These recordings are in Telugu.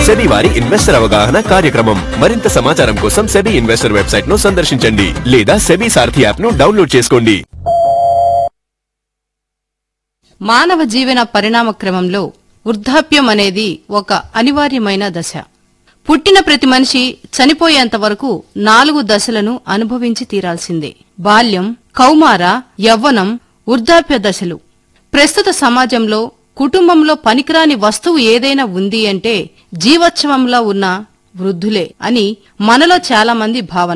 సెబీ వారి ఇన్వెస్టర్ అవగాహన కార్యక్రమం మరింత సమాచారం కోసం సెబీ ఇన్వెస్టర్ వెబ్సైట్ ను సందర్శించండి లేదా సెబీ సారథి యాప్ ను డౌన్లోడ్ చేసుకోండి మానవ జీవన పరిణామ క్రమంలో వృద్ధాప్యం అనేది ఒక అనివార్యమైన దశ పుట్టిన ప్రతి మనిషి చనిపోయేంత వరకు నాలుగు దశలను అనుభవించి తీరాల్సిందే బాల్యం కౌమార యవ్వనం వృద్ధాప్య దశలు ప్రస్తుత సమాజంలో కుటుంబంలో పనికిరాని వస్తువు ఏదైనా ఉంది అంటే జీవోత్సవంలో ఉన్న వృద్ధులే అని మనలో చాలా మంది భావన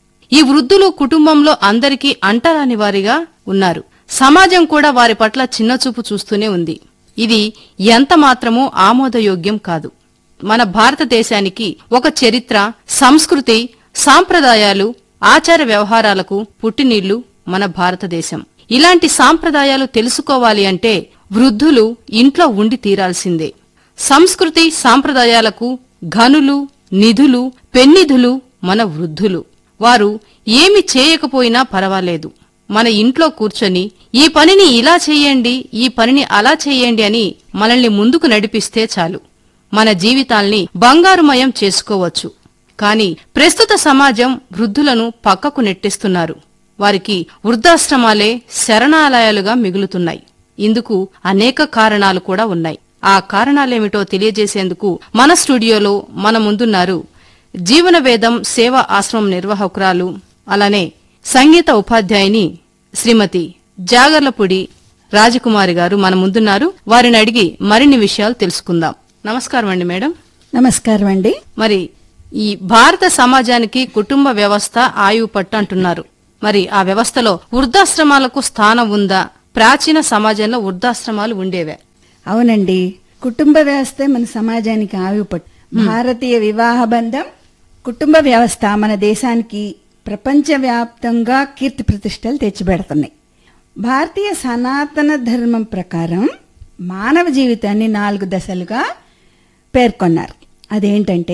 ఈ వృద్ధులు కుటుంబంలో అందరికీ అంటరాని వారిగా ఉన్నారు సమాజం కూడా వారి పట్ల చిన్నచూపు చూస్తూనే ఉంది ఇది ఎంత మాత్రమూ ఆమోదయోగ్యం కాదు మన భారతదేశానికి ఒక చరిత్ర సంస్కృతి సాంప్రదాయాలు ఆచార వ్యవహారాలకు పుట్టినీళ్లు మన భారతదేశం ఇలాంటి సాంప్రదాయాలు తెలుసుకోవాలి అంటే వృద్ధులు ఇంట్లో ఉండి తీరాల్సిందే సంస్కృతి సాంప్రదాయాలకు ఘనులు నిధులు పెన్నిధులు మన వృద్ధులు వారు ఏమి చేయకపోయినా పర్వాలేదు మన ఇంట్లో కూర్చొని ఈ పనిని ఇలా చేయండి ఈ పనిని అలా చేయండి అని మనల్ని ముందుకు నడిపిస్తే చాలు మన జీవితాల్ని బంగారుమయం చేసుకోవచ్చు కాని ప్రస్తుత సమాజం వృద్ధులను పక్కకు నెట్టిస్తున్నారు వారికి వృద్ధాశ్రమాలే శరణాలయాలుగా మిగులుతున్నాయి ఇందుకు అనేక కారణాలు కూడా ఉన్నాయి ఆ కారణాలేమిటో తెలియజేసేందుకు మన స్టూడియోలో మన ముందున్నారు జీవన వేదం సేవా ఆశ్రమం నిర్వాహకురాలు అలానే సంగీత ఉపాధ్యాయుని శ్రీమతి జాగర్లపూడి రాజకుమారి గారు మన ముందున్నారు వారిని అడిగి మరిన్ని విషయాలు తెలుసుకుందాం నమస్కారం అండి మేడం నమస్కారం అండి మరి ఈ భారత సమాజానికి కుటుంబ వ్యవస్థ ఆయువు పట్టు అంటున్నారు మరి ఆ వ్యవస్థలో వృద్ధాశ్రమాలకు స్థానం ఉందా ప్రాచీన సమాజంలో వృద్ధాశ్రమాలు ఉండేవే అవునండి కుటుంబ వ్యవస్థే మన సమాజానికి ఆయుపట్టు భారతీయ వివాహ బంధం కుటుంబ వ్యవస్థ మన దేశానికి ప్రపంచవ్యాప్తంగా కీర్తి ప్రతిష్టలు తెచ్చిపెడుతున్నాయి భారతీయ సనాతన ధర్మం ప్రకారం మానవ జీవితాన్ని నాలుగు దశలుగా పేర్కొన్నారు అదేంటంటే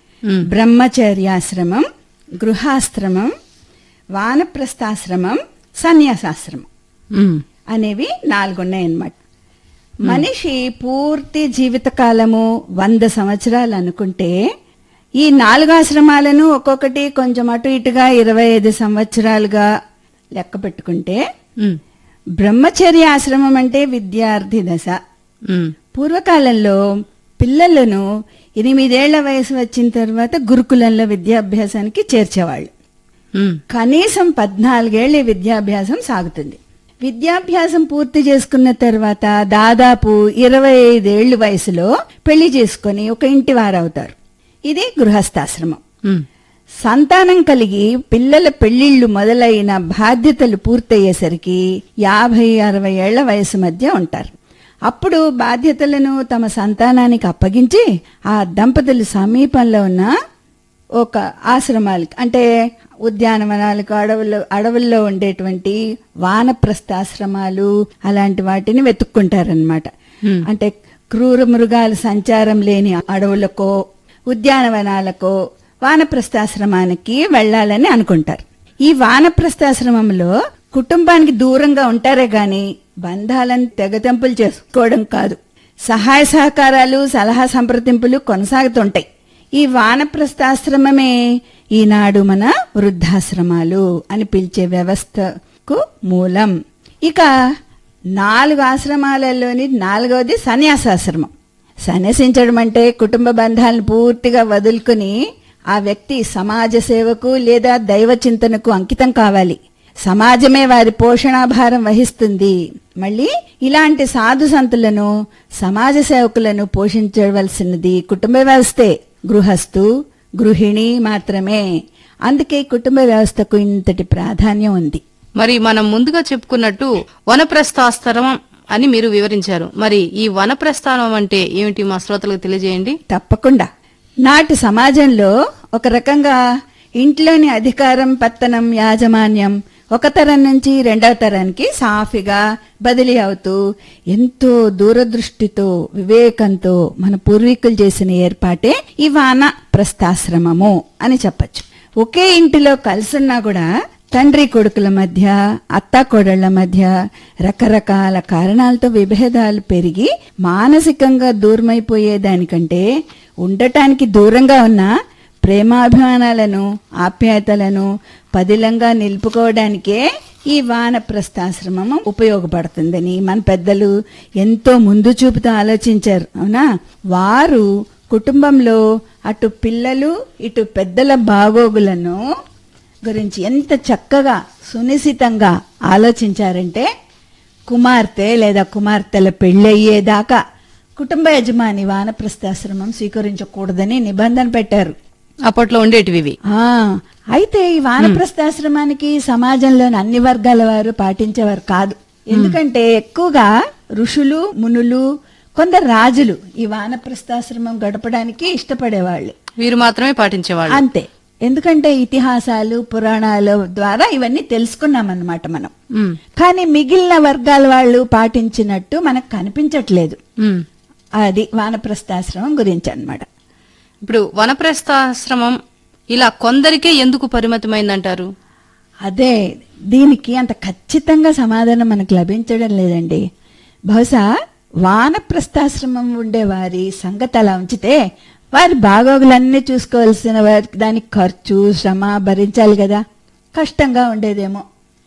బ్రహ్మచర్యాశ్రమం గృహాశ్రమం వానప్రస్థాశ్రమం సన్యాసాశ్రమం అనేవి నాలుగున్నాయన్నమాట మనిషి పూర్తి జీవితకాలము వంద సంవత్సరాలు అనుకుంటే ఈ నాలుగు ఆశ్రమాలను ఒక్కొక్కటి కొంచెం అటు ఇటుగా ఇరవై ఐదు సంవత్సరాలుగా లెక్క పెట్టుకుంటే ఉమ్, బ్రహ్మచర్య ఆశ్రమం అంటే విద్యార్థి దశ ఉమ్, పూర్వకాలంలో పిల్లలను ఎనిమిదేళ్ల వయసు వచ్చిన తర్వాత గురుకులంలో విద్యాభ్యాసానికి చేర్చేవాళ్ళు ఉమ్, కనీసం పద్నాలుగేళ్ల ఈ విద్యాభ్యాసం సాగుతుంది విద్యాభ్యాసం పూర్తి చేసుకున్న తర్వాత దాదాపు ఇరవై ఐదేళ్ల వయసులో పెళ్లి చేసుకుని ఒక ఇంటి వారవుతారు ఇది గృహస్థాశ్రమం ఉమ్, సంతానం కలిగి పిల్లల పెళ్లిళ్లు మొదలైన బాధ్యతలు పూర్తయ్యేసరికి యాభై అరవై ఏళ్ల వయసు మధ్య ఉంటారు అప్పుడు బాధ్యతలను తమ సంతానానికి అప్పగించి ఆ దంపతులు సమీపంలో ఉన్న ఒక ఆశ్రమాలకి అంటే ఉద్యానవనాలకు అడవుల్లో అడవుల్లో ఉండేటువంటి వానప్రస్థాశ్రమాలు అలాంటి వాటిని వెతుక్కుంటారనమాట అంటే క్రూర మృగాల సంచారం లేని అడవులకో ఉద్యానవనాలకో వానప్రస్థాశ్రమానికి వెళ్ళాలని అనుకుంటారు ఈ వానప్రస్థాశ్రమంలో కుటుంబానికి దూరంగా ఉంటారే గాని బంధాలను తెగతెంపులు చేసుకోవడం కాదు సహాయ సహకారాలు సలహా సంప్రదింపులు కొనసాగుతుంటాయి ఈ వానప్రస్థాశ్రమమే ఈనాడు మన వృద్ధాశ్రమాలు అని పిలిచే వ్యవస్థకు మూలం ఇక నాలుగు ఆశ్రమాలలోని నాలుగవది సన్యాసాశ్రమం సన్యసించడం అంటే కుటుంబ బంధాలను పూర్తిగా వదులుకుని ఆ వ్యక్తి సమాజ సేవకు లేదా దైవ చింతనకు అంకితం కావాలి సమాజమే వారి పోషణాభారం వహిస్తుంది మళ్ళీ ఇలాంటి సాధు సంతులను సమాజ సేవకులను పోషించవలసినది కుటుంబ వ్యవస్థే గృహస్థు గృహిణి మాత్రమే అందుకే కుటుంబ వ్యవస్థకు ఇంతటి ప్రాధాన్యం ఉంది మరి మనం ముందుగా చెప్పుకున్నట్టు వనప్రస్థాశ్రమం అని మీరు వివరించారు మరి ఈ వనప్రస్థానం అంటే ఏమిటి మా శ్రోతలకు తెలియజేయండి తప్పకుండా నాటి సమాజంలో ఒక రకంగా ఇంట్లోని అధికారం పత్తనం యాజమాన్యం ఒక తరం నుంచి రెండవ తరానికి సాఫీగా బదిలీ అవుతూ ఎంతో దూరదృష్టితో వివేకంతో మన పూర్వీకులు చేసిన ఏర్పాటే ఈ వాన ప్రస్థాశ్రమము అని చెప్పచ్చు ఒకే ఇంటిలో కలిసున్నా కూడా తండ్రి కొడుకుల మధ్య అత్తా కోడళ్ల మధ్య రకరకాల కారణాలతో విభేదాలు పెరిగి మానసికంగా దూరమైపోయేదానికంటే ఉండటానికి దూరంగా ఉన్న ప్రేమాభిమానాలను ఆప్యాయతలను పదిలంగా నిలుపుకోవడానికే ఈ వానప్రస్థాశ్రమం ఉపయోగపడుతుందని మన పెద్దలు ఎంతో ముందు చూపుతో ఆలోచించారు అవునా వారు కుటుంబంలో అటు పిల్లలు ఇటు పెద్దల బాగోగులను గురించి ఎంత చక్కగా సునిశ్చితంగా ఆలోచించారంటే కుమార్తె లేదా కుమార్తెల పెళ్ళయ్యేదాకా కుటుంబ యజమాని వానప్రస్థాశ్రమం స్వీకరించకూడదని నిబంధన పెట్టారు అప్పట్లో ఉండేటివి ఇవి ఆ అయితే ఈ వానప్రస్థాశ్రమానికి సమాజంలోని అన్ని వర్గాల వారు పాటించేవారు కాదు ఎందుకంటే ఎక్కువగా ఋషులు మునులు కొందరు రాజులు ఈ వానప్రస్థాశ్రమం గడపడానికి ఇష్టపడేవాళ్ళు వీరు మాత్రమే పాటించేవాళ్ళు అంతే ఎందుకంటే ఇతిహాసాలు పురాణాల ద్వారా ఇవన్నీ తెలుసుకున్నామన్నమాట మనం ఉమ్, కానీ మిగిలిన వర్గాల వాళ్ళు పాటించినట్టు మనకు కనిపించట్లేదు ఉమ్. అది వానప్రస్థాశ్రమం గురించి అన్నమాట ఇప్పుడు వనప్రస్థాశ్రమం ఇలా కొందరికే ఎందుకు పరిమితమైందంటారు అదే దీనికి అంత ఖచ్చితంగా సమాధానం మనకు లభించడం లేదండి బహుశా వానప్రస్థాశ్రమం ఉండే వారి సంగతి అలా ఉంచితే వారి బాగోగులన్నీ చూసుకోవాల్సిన వారికి దానికి ఖర్చు శ్రమ భరించాలి కదా కష్టంగా ఉండేదేమో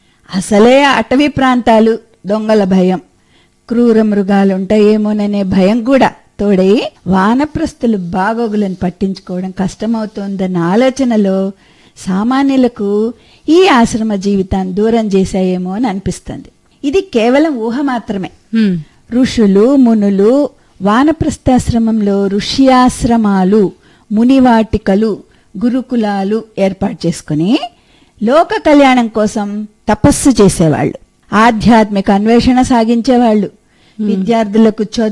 అసలే అటవీ ప్రాంతాలు దొంగల భయం క్రూర మృగాలు ఉంటాయేమోననే భయం కూడా తోడై వానప్రస్తులు బాగోగులను పట్టించుకోవడం కష్టమవుతోందన్న ఆలోచనలో సామాన్యులకు ఈ ఆశ్రమ జీవితాన్ని దూరం చేశాయేమో అని అనిపిస్తుంది ఇది కేవలం ఊహ మాత్రమే ఉమ్, ఋషులు మునులు వానప్రస్థాశ్రమంలో ఋష్యాశ్రమాలు మునివాటికలు గురుకులాలు ఏర్పాటు చేసుకుని లోక కళ్యాణం కోసం తపస్సు చేసేవాళ్ళు ఆధ్యాత్మిక అన్వేషణ సాగించేవాళ్ళు విద్యార్థులకు చదువు